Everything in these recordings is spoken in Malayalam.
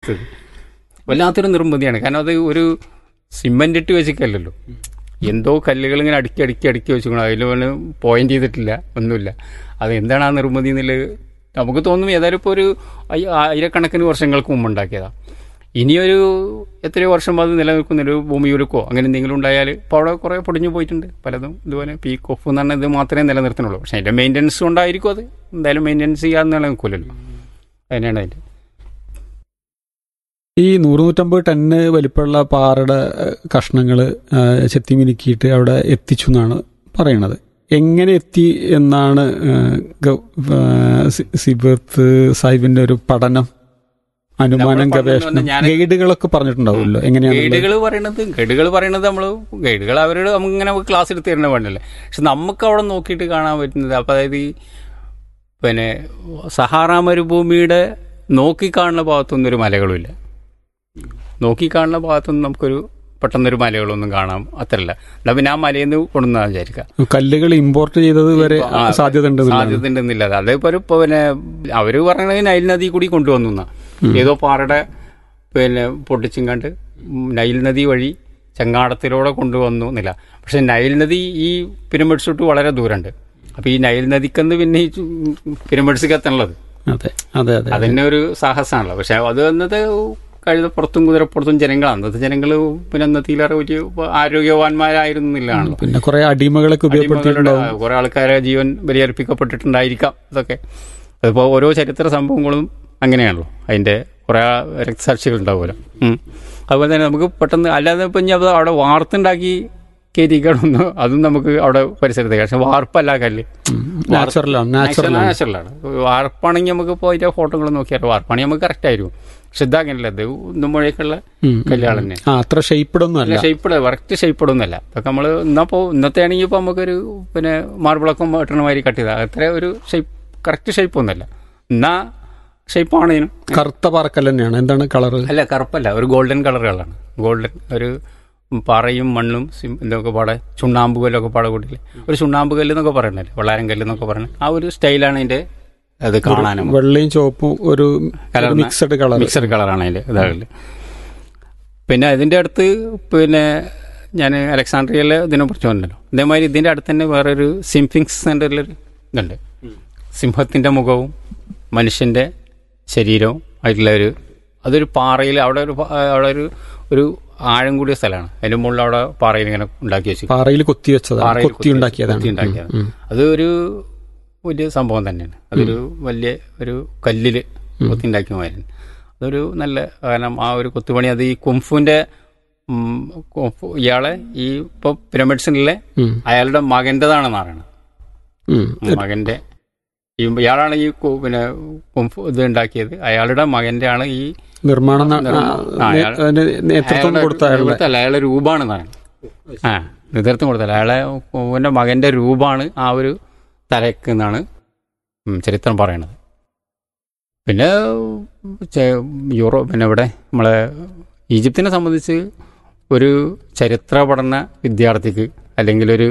എടുത്തത് വല്ലാത്തൊരു നിർമ്മിതിയാണ് കാരണം അത് ഒരു സിമെന്റ് ഇട്ട് വെച്ചിട്ടല്ലല്ലോ എന്തോ കല്ലുകൾ ഇങ്ങനെ അടുക്കി അടുക്കി അടുക്കി വെച്ചിരിക്കണം അതിൽ പോയിന്റ് ചെയ്തിട്ടില്ല ഒന്നുമില്ല അത് എന്താണ് ആ നിർമ്മിതി എന്നുള്ളത് നമുക്ക് തോന്നും ഏതായാലും ഇപ്പോൾ ഒരു ആയി- ആയിരക്കണക്കിന് വർഷങ്ങൾക്ക് മുമ്പ് ഉണ്ടാക്കിയതാണ് ഇനിയൊരു എത്രയോ വർഷം അത് നിലനിൽക്കുന്ന ഒരു ഭൂമിയുരുക്കോ അങ്ങനെ എന്തെങ്കിലും ഉണ്ടായാൽ ഇപ്പോൾ അവിടെ കുറേ പൊടിഞ്ഞു പോയിട്ടുണ്ട് പലതും ഇതുപോലെ പീക്ക് ഓഫ് എന്ന് പറഞ്ഞാൽ ഇത് മാത്രമേ നിലനിർത്തുന്നുള്ളൂ പക്ഷേ അതിൻ്റെ മെയിൻ്റനൻസ് കൊണ്ടായിരിക്കും അത് എന്തായാലും മെയിൻ്റനൻസ് ചെയ്യാതെ നിലനിൽക്കില്ലല്ലോ അതിനാണ് അതിൻ്റെ ഈ നൂറ് നൂറ്റമ്പത് ടണ്ണ് വലിപ്പമുള്ള പാറയുടെ കഷ്ണങ്ങൾ ചെത്തി മിനുക്കിയിട്ട് അവിടെ എത്തിച്ചു എന്നാണ് പറയണത് എങ്ങനെ എത്തി എന്നാണ് ഏഹ്, ഗ- ഏഹ്, സി- സിബത്ത് സാഹിബിന്റെ ഒരു പഠനം അനുമാനം നമ്മൾ പഠനം എന്ന് ഗവേഷണം പറഞ്ഞാൽ ഞാൻ- ഗൈഡുകളൊക്കെ പറഞ്ഞിട്ടുണ്ടാവുമല്ലോ എങ്ങനെയാണ് ഗൈഡുകൾ പറയണത് ഗൈഡുകൾ പറയണത് നമ്മൾ ഗൈഡുകൾ അവരോട് നമുക്ക് ഇങ്ങനെ ക്ലാസ് എടുത്ത് തരുന്ന വേണ്ടല്ലേ പക്ഷെ നമുക്ക് അവിടെ നോക്കിയിട്ട് കാണാൻ പറ്റുന്നത് അപ്പം അതായത് ഈ പിന്നെ സഹാറ മരുഭൂമിയുടെ നോക്കിക്കാണുന്ന ഭാഗത്തൊന്നും ഒരു മലകളുമില്ല നോക്കിക്കാണുന്ന ഭാഗത്തൊന്നും നമുക്കൊരു പെട്ടെന്നൊരു മലകളൊന്നും കാണാം അത്രല്ല എന്നാ പിന്നെ ആ മലയിൽ നിന്ന് കൊണ്ടുവന്നാ വിചാരിക്കുക കല്ലുകൾ ഇമ്പോർട്ട് ചെയ്തത് വരെ ആ, സാധ്യത ഉണ്ടെന്നില്ല സാധ്യത ഉണ്ടെന്നില്ല അതേപോലെ ഒരു ഇപ്പൊ പിന്നെ അവര് പറയണത് നൈൽ നദി കൂടി കൊണ്ടുവന്നു എന്നാ. ഏതോ പാറയുടെ പിന്നെ പൊട്ടിച്ചിങ്ങാണ്ട് നൈൽ നദി വഴി ചങ്ങാടത്തിലൂടെ കൊണ്ടുവന്നു എന്നില്ല പക്ഷെ നൈൽ നദി ഈ പിരമിഡ്സ് തൊട്ട് വളരെ ദൂരമുണ്ട് അപ്പൊ ഈ നൈൽ നദിക്കെന്ന് പിന്നെ ഈ പിരമിഡ്സിക്ക് എത്താനുള്ളത് അതെ അതെ അതെ അതന്നെ ഒരു സാഹസമാണല്ലോ പക്ഷെ അത് വന്നത് കഴുതപ്പുറത്തും കുതിരപ്പുറത്തും ജനങ്ങളാണ് അന്നത്തെ ജനങ്ങൾ പിന്നെ അന്നത്തിലേറെ ഒരു ആരോഗ്യവാന്മാരായിരുന്നില്ലാണല്ലോ പിന്നെ കുറെ അടിമകളൊക്കെ ഉപയോഗപ്പെടുത്തിയിട്ടുണ്ടാവും അടിമകളുടെ കുറെ ആൾക്കാരെ ജീവൻ ബലിയർപ്പിക്കപ്പെട്ടിട്ടുണ്ടായിരിക്കാം ഇതൊക്കെ അതിപ്പോൾ ഓരോ ചരിത്ര സംഭവങ്ങളും അങ്ങനെയാണല്ലോ അതിന്റെ കുറെ രക്തസാക്ഷികൾ ഉണ്ടാവുമല്ലോ ഉം. അതുപോലെ തന്നെ നമുക്ക് പെട്ടെന്ന് അല്ലാതെ ഇപ്പം ഇനി അത് അവിടെ വാർത്തുണ്ടാക്കി കയറ്റിക്കണമെന്ന് അതും നമുക്ക് അവിടെ പരിസരത്തേക്ക് പക്ഷെ വാർപ്പല്ല കല്ല് നാച്ചുറലാണ് നാച്ചുറലാണ് നാച്ചുറലാണ് വാർപ്പാണെങ്കിൽ നമുക്ക് ഇപ്പോൾ അതിന്റെ ഫോട്ടോകൾ നോക്കിയാൽ വാർപ്പാണെങ്കിൽ നമുക്ക് കറക്റ്റ് ആയിരുന്നു പക്ഷെ ഇതാകണില്ല ഇത് ഒന്നും മുഴക്കുള്ള കല്ലുകൾ തന്നെ ആ അത്ര ഷേപ്പിടൊന്നും അല്ല അല്ല ഷേപ്പിട് കറക്റ്റ് ഷേപ്പിടൊന്നുമല്ല ഇതൊക്കെ നമ്മൾ ഇന്നപ്പോ ഇന്നത്തെ ആണെങ്കിൽ ഇപ്പൊ നമുക്കൊരു പിന്നെ മാർബിളക്കം വെട്ടണമാതിരി കട്ട് ചെയ്താൽ അത്ര ഒരു ഷേപ്പ് കറക്റ്റ് ഷേപ്പ് ഒന്നുമല്ല എന്നാ ഷേപ്പാണ് ഇതിനും കറുത്ത പാറക്കല്ല് തന്നെയാണ് എന്താണ് കളറ് അല്ല കറുപ്പല്ല ഒരു ഗോൾഡൻ കളറുകളാണ് ഗോൾഡൻ ഒരു പാറയും മണ്ണും സിം ഇതൊക്കെ പാടെ ചുണ്ണാമ്പ് കല്ലൊക്കെ പാടെ കൂട്ടില്ലേ ഒരു ചുണ്ണാമ്പ് കല്ല് എന്നൊക്കെ പറയണല്ലേ വെള്ളാരം കല്ല് എന്നൊക്കെ പറയുന്നത് ആ ഒരു സ്റ്റൈലാണ് അതിന്റെ അത് കാണാനും വെള്ളയും ചുവപ്പും ഒരു കലർന്ന മിക്സഡ് കളർ മിക്സഡ് കളറാണ് അതിന്റെ ഇതാകല് പിന്നെ ഇതിന്റെ അടുത്ത് പിന്നെ ഞാൻ അലക്സാണ്ട്രിയയിലെ ഇതിനെ കുറിച്ച് പറഞ്ഞല്ലോ ഇതേമാതിരി ഇതിന്റെ അടുത്ത് തന്നെ വേറൊരു സിംഫിങ്സ് സെന്ററിലൊരു ഇതുണ്ട് സിംഹത്തിന്റെ മുഖവും മനുഷ്യന്റെ ശരീരവും ആയിട്ടുള്ള ഒരു അതൊരു പാറയിൽ അവിടെ ഒരു പ- അവിടെ ഒരു ഒരു ആഴം കൂടിയ സ്ഥലമാണ് അതിന്റെ മുകളിൽ അവിടെ പാറയിൽ ഇങ്ങനെ ഉണ്ടാക്കി വെച്ചു പാറയിൽ കൊത്തി വെച്ചതാണ് പാറയിൽ കൊത്തി ഉണ്ടാക്കിയതാണ് കൊത്തി ഉണ്ടാക്കിയതാണ് അത് ഒരു വലിയ സംഭവം തന്നെയാണ് അതൊരു വലിയ ഒരു കല്ലില് കൊത്തി ഉണ്ടാക്കിയ മാതിരി അതൊരു നല്ല കാരണം ആ ഒരു കൊത്തുപണി അത് ഈ കുംഫുവിന്റെ ഉം, കുംഫു- ഇയാളെ ഈ ഇപ്പൊ പിരമിഡ്സിലെ ഉം. അയാളുടെ മകന്റേതാണെന്ന് പറയണം ഉം. മകന്റെ ഈ ഇയാളാണ് ഈ കു- പിന്നെ കുംഫു ഇത് ഉണ്ടാക്കിയത് അയാളുടെ മകന്റെ ആണ് ഈ നിർമ്മാണം ന- ആ, ആ, അയാൾ- അതിന് നേതൃത്വം അയാളുടെ കൊടുത്ത അയാളുടെ രൂപത്തല്ല, അയാളുടെ രൂപമാണെന്ന് പറയുന്നത് ആ നേതൃത്വം കൊടുത്തല്ല അയാളെ കുംഫുവിന്റെ മകന്റെ രൂപമാണ് ആ ഒരു തലയ്ക്ക് എന്നാണ് ഉം, ചരിത്രം പറയണത് പിന്നെ ചെ- യൂറോ പിന്നെ ഇവിടെ നമ്മളെ ഈജിപ്തിനെ സംബന്ധിച്ച് ഒരു ചരിത്ര പഠന വിദ്യാർത്ഥിക്ക് അല്ലെങ്കിൽ ഒരു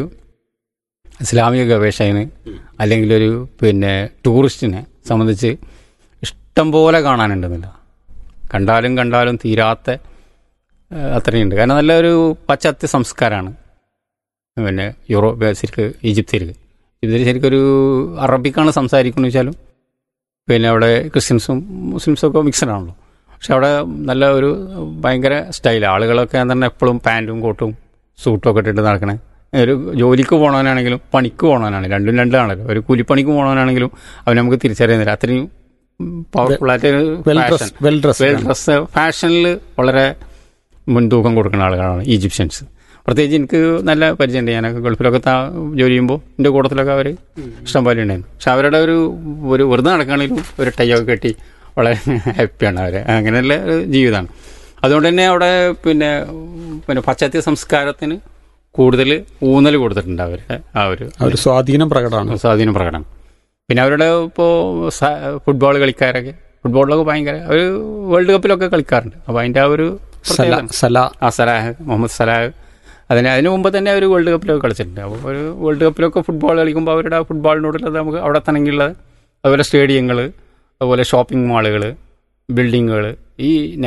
ഇസ്ലാമിക ഗവേഷകന് അല്ലെങ്കിൽ ഒരു പിന്നെ ടൂറിസ്റ്റിനെ സംബന്ധിച്ച് ഇഷ്ടം പോലെ കാണാനുണ്ടെന്നില്ല കണ്ടാലും കണ്ടാലും തീരാത്ത ഏഹ്, അത്രയുണ്ട് കാരണം നല്ലൊരു പശ്ചാത്യ സംസ്കാരമാണ് പിന്നെ യൂറോപ്പ് ശരിക്ക് ഈജിപ്തിലേക്ക് ഇതിൽ ശരിക്കൊരു അറബിക്കാണ് സംസാരിക്കുന്നത് വെച്ചാലും പിന്നെ അവിടെ ക്രിസ്ത്യൻസും മുസ്ലിംസും ഒക്കെ മിക്സഡ് ആണല്ലോ പക്ഷെ അവിടെ നല്ല ഒരു ഭയങ്കര സ്റ്റൈൽ ആളുകളൊക്കെ തന്നെ എപ്പോഴും പാൻറ്റും കോട്ടും സൂട്ടും ഒക്കെ ഇട്ടിട്ട് നടക്കണേ ഒരു ജോലിക്ക് പോകണവനാണെങ്കിലും പണിക്ക് പോകണവനാണ് രണ്ടും രണ്ടാണല്ലോ ഒരു കൂലിപ്പണിക്ക് പോകണവനാണെങ്കിലും അവൻ നമുക്ക് തിരിച്ചറിയുന്നില്ല അത്രയും പവർഫുൾ ആയിട്ട് well dress well dress well dress ഫാഷനിൽ വളരെ മുൻതൂക്കം കൊടുക്കുന്ന ആളുകളാണ് ഈജിപ്ഷ്യൻസ് പ്രത്യേകിച്ച് എനിക്ക് നല്ല പരിചയമുണ്ട് ഞാനൊക്കെ ഗൾഫിലൊക്കെ താ ജോലി ചെയ്യുമ്പോൾ എൻ്റെ കൂട്ടത്തിലൊക്കെ അവർ ഇഷ്ടം പോലെ ഉണ്ടായിരുന്നു പക്ഷെ അവരുടെ ഒരു ഒരു വെറുതെ നടക്കുകയാണെങ്കിലും ഒരു ടൈയൊക്കെ കെട്ടി വളരെ ഹാപ്പിയാണ് അവർ അങ്ങനെയുള്ള ഒരു ജീവിതമാണ് അതുകൊണ്ട് തന്നെ അവിടെ പിന്നെ പിന്നെ പാശ്ചാത്യ സംസ്കാരത്തിന് കൂടുതൽ ഊന്നൽ കൊടുത്തിട്ടുണ്ട് അവർ ആ ഒരു ആ ഒരു സ്വാധീനം പ്രകടമാണ് സ്വാധീനം പ്രകടനം പിന്നെ അവരുടെ ഇപ്പോൾ ഫുട്ബോൾ കളിക്കാരൊക്കെ ഫുട്ബോളിലൊക്കെ ഭയങ്കര അവർ വേൾഡ് കപ്പിലൊക്കെ കളിക്കാറുണ്ട് അപ്പോൾ അതിൻ്റെ ആ ഒരു സല പ്രത്യേകത സല ആ സലാഹ് മുഹമ്മദ് സലാഹ് അതിന് അതിന് മുമ്പ് തന്നെ അവർ വേൾഡ് കപ്പിലൊക്കെ കളിച്ചിട്ടുണ്ട് അപ്പോൾ ഒരു വേൾഡ് കപ്പിലൊക്കെ ഫുട്ബോൾ കളിക്കുമ്പോൾ അവരുടെ ആ ഫുട്ബോളിനോടുള്ളത് നമുക്ക് അവിടെ തന്നെങ്കിലുള്ളത് അതുപോലെ സ്റ്റേഡിയങ്ങൾ അതുപോലെ ഷോപ്പിംഗ് മാളുകൾ ബിൽഡിങ്ങുകൾ ഈ